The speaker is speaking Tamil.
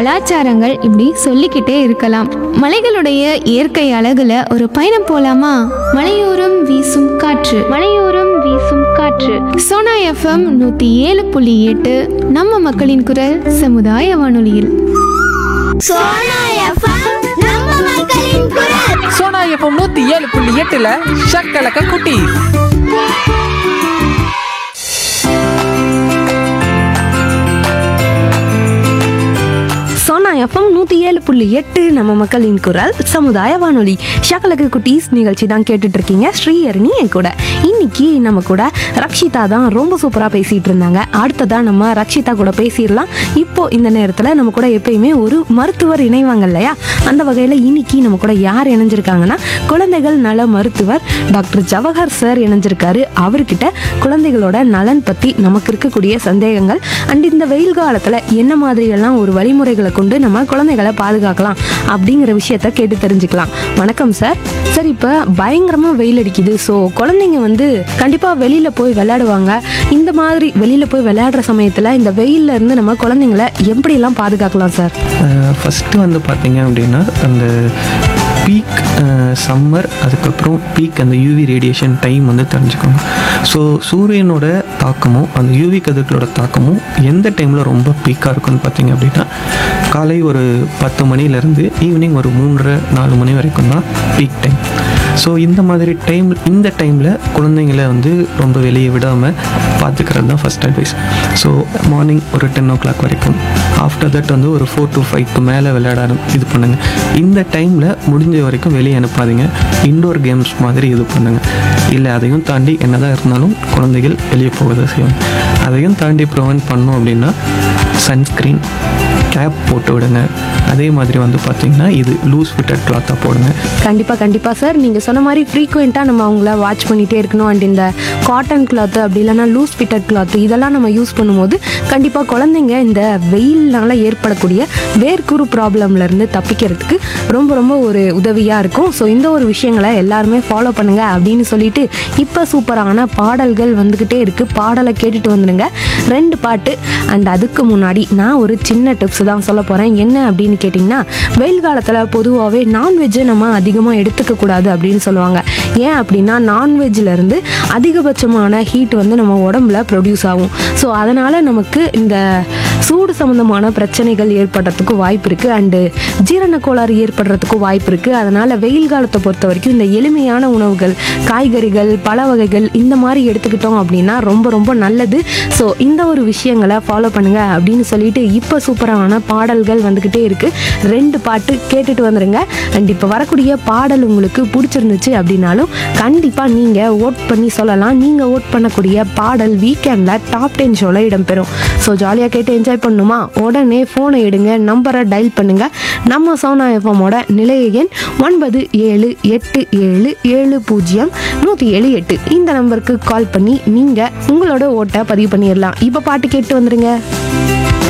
கலாச்சாரங்கள் இப்படி சொல்லிக்கிட்டே இருக்கலாம் மலைகளுடைய இயற்கை அழகுல ஒரு பயணம் போலாமா மலையோரம் வீசும் காற்று மலையோரம் வீசும் காற்று சோனா எஃப்எம் நூத்தி ஏழு புள்ளி எட்டு நம்ம மக்களின் குரல் சமுதாய வானொலியில் சோனா எஃப்எம் நம்ம மக்களின் குரல் சோனா எஃப்எம் நூத்தி ஏழு புள்ளி எட்டுல ஷக்கலக்க குட்டி சோனா எஃப்எம் நூற்றி ஏழு புள்ளி எட்டு நம்ம மக்களின் குரல் சமுதாய வானொலி ஷகலக்கு குட்டீஸ் நிகழ்ச்சி தான் கேட்டுட்டு இருக்கீங்க ஸ்ரீஹரணி என் கூட இன்னைக்கு நம்ம கூட ரக்ஷிதா தான் ரொம்ப சூப்பராக பேசிட்டு இருந்தாங்க அடுத்ததா நம்ம ரக்ஷிதா கூட பேசிடலாம் இப்போ இந்த நேரத்தில் நம்ம கூட எப்பயுமே ஒரு மருத்துவர் இணைவாங்க இல்லையா அந்த வகையில் இன்னைக்கு நம்ம கூட யார் இணைஞ்சிருக்காங்கன்னா குழந்தைகள் நல மருத்துவர் டாக்டர் ஜவஹர் சார் இணைஞ்சிருக்காரு அவர்கிட்ட குழந்தைகளோட நலன் பற்றி நமக்கு இருக்கக்கூடிய சந்தேகங்கள் அண்ட் இந்த வெயில் காலத்தில் என்ன மாதிரியெல்லாம் ஒரு வழிமுறைகளை கொண்டு நம்ம குழந்தைகளை பாதுகாக்கலாம் அப்படிங்கிற விஷயத்த கேட்டு தெரிஞ்சுக்கலாம் வணக்கம் சார் சார் இப்போ பயங்கரமாக வெயில் அடிக்குது ஸோ குழந்தைங்க வந்து கண்டிப்பாக வெளியில் போய் விளையாடுவாங்க இந்த மாதிரி வெளியில் போய் விளையாடுற சமயத்தில் இந்த வெயில்ல இருந்து நம்ம குழந்தைங்கள எப்படியெல்லாம் பாதுகாக்கலாம் சார் ஃபஸ்ட்டு வந்து பார்த்தீங்க அப்படின்னா அந்த பீக் சம்மர் அதுக்கப்புறம் பீக் அந்த யூவி ரேடியேஷன் டைம் வந்து தெரிஞ்சுக்கோங்க ஸோ சூரியனோட தாக்கமும் அந்த யூவி கதிர்களோட தாக்கமும் எந்த டைமில் ரொம்ப பீக்காக இருக்குன்னு பார்த்தீங்க அப்படின்னா காலை ஒரு பத்து மணிலேருந்து ஈவினிங் ஒரு மூன்றரை நாலு மணி வரைக்கும் தான் பீக் டைம் ஸோ இந்த மாதிரி டைம் இந்த டைமில் குழந்தைங்களை வந்து ரொம்ப வெளியே விடாமல் பார்த்துக்கிறது தான் ஃபஸ்ட் அட்வைஸ் ஸோ மார்னிங் ஒரு டென் ஓ கிளாக் வரைக்கும் ஆஃப்டர் தட் வந்து ஒரு ஃபோர் டு ஃபைவ்க்கு மேலே விளையாட ஆரம்- இது பண்ணுங்கள் இந்த டைமில் முடிஞ்ச வரைக்கும் வெளியே அனுப்பாதீங்க இன்டோர் கேம்ஸ் மாதிரி இது பண்ணுங்கள் இல்லை அதையும் தாண்டி என்னதான் இருந்தாலும் குழந்தைகள் வெளியே போகதை செய்யும் அதையும் தாண்டி ப்ரிவென்ட் பண்ணோம் அப்படின்னா சன்ஸ்க்ரீன் கேப் போட்டு விடுங்க அதே மாதிரி வந்து பார்த்திங்கன்னா இது லூஸ் ஃபிட்டட் கிளாத்தாக போடுங்க கண்டிப்பாக கண்டிப்பாக சார் நீங்கள் சொன்ன மாதிரி ஃப்ரீக்வெண்ட்டாக நம்ம அவங்கள வாட்ச் பண்ணிகிட்டே இருக்கணும் அண்ட் இந்த காட்டன் கிளாத்து அப்படி இல்லைன்னா லூஸ் ஃபிட்டட் கிளாத்து இதெல்லாம் நம்ம யூஸ் பண்ணும்போது கண்டிப்பாக குழந்தைங்க இந்த வெயில்னால ஏற்படக்கூடிய வேர்க்குரு ப்ராப்ளம்ல இருந்து தப்பிக்கிறதுக்கு ரொம்ப ரொம்ப ஒரு உதவியாக இருக்கும் ஸோ இந்த ஒரு விஷயங்களை எல்லாருமே ஃபாலோ பண்ணுங்க அப்படின்னு சொல்லிட்டு இப்போ சூப்பரான பாடல்கள் வந்துக்கிட்டே இருக்குது பாடலை கேட்டுட்டு வந்துடுங்க ரெண்டு பாட்டு அண்ட் அதுக்கு முன்னாடி நான் ஒரு சின்ன டிப்ஸ் தான் சொல்ல போகிறேன் என்ன அப்படின்னு கேட்டிங்கன்னா வெயில் காலத்தில் பொதுவாகவே நான்வெஜ்ஜை நம்ம அதிகமாக எடுத்துக்க கூடாது அப்படின்னு சொல்லுவாங்க ஏன் அப்படின்னா நான்வெஜ்ல இருந்து அதிகபட்சமான ஹீட் வந்து நம்ம உடம்புல ப்ரொடியூஸ் ஆகும் ஸோ அதனால் நமக்கு இந்த சூடு சம்மந்தமான பிரச்சனைகள் ஏற்படுறதுக்கு வாய்ப்பு இருக்குது அண்டு ஜீரண கோளாறு ஏற்படுறதுக்கும் வாய்ப்பு இருக்குது அதனால் வெயில் காலத்தை பொறுத்த வரைக்கும் இந்த எளிமையான உணவுகள் காய்கறிகள் பழ வகைகள் இந்த மாதிரி எடுத்துக்கிட்டோம் அப்படின்னா ரொம்ப ரொம்ப நல்லது ஸோ இந்த ஒரு விஷயங்களை ஃபாலோ பண்ணுங்க அப்படின்னு சொல்லிட்டு இப்போ சூப்பரான பாடல்கள் வந்துக்கிட்டே இருக்குது ரெண்டு பாட்டு கேட்டுட்டு வந்துருங்க அண்ட் இப்போ வரக்கூடிய பாடல் உங்களுக்கு பிடிச்சிருந்துச்சு அப்படின்னாலும் கண்டிப்பாக நீங்கள் ஓட் பண்ணி சொல்லலாம் நீங்கள் ஓட் பண்ணக்கூடிய பாடல் வீக்கெண்டில் டாப் டென் ஷோவில் இடம்பெறும் ஸோ ஜாலியாக கேட்டு என்ஜாய் பண்ணணுமா உடனே ஃபோனை எடுங்க நம்பரை டயல் பண்ணுங்க நம்ம சோனா எஃப்எம்மோட நிலைய எண் ஒன்பது ஏழு எட்டு ஏழு ஏழு பூஜ்ஜியம் நூற்றி ஏழு எட்டு இந்த நம்பருக்கு கால் பண்ணி நீங்கள் உங்களோட ஓட்டை பதிவு பண்ணிடலாம் இப்போ பாட்டு கேட்டு வந்துருங்க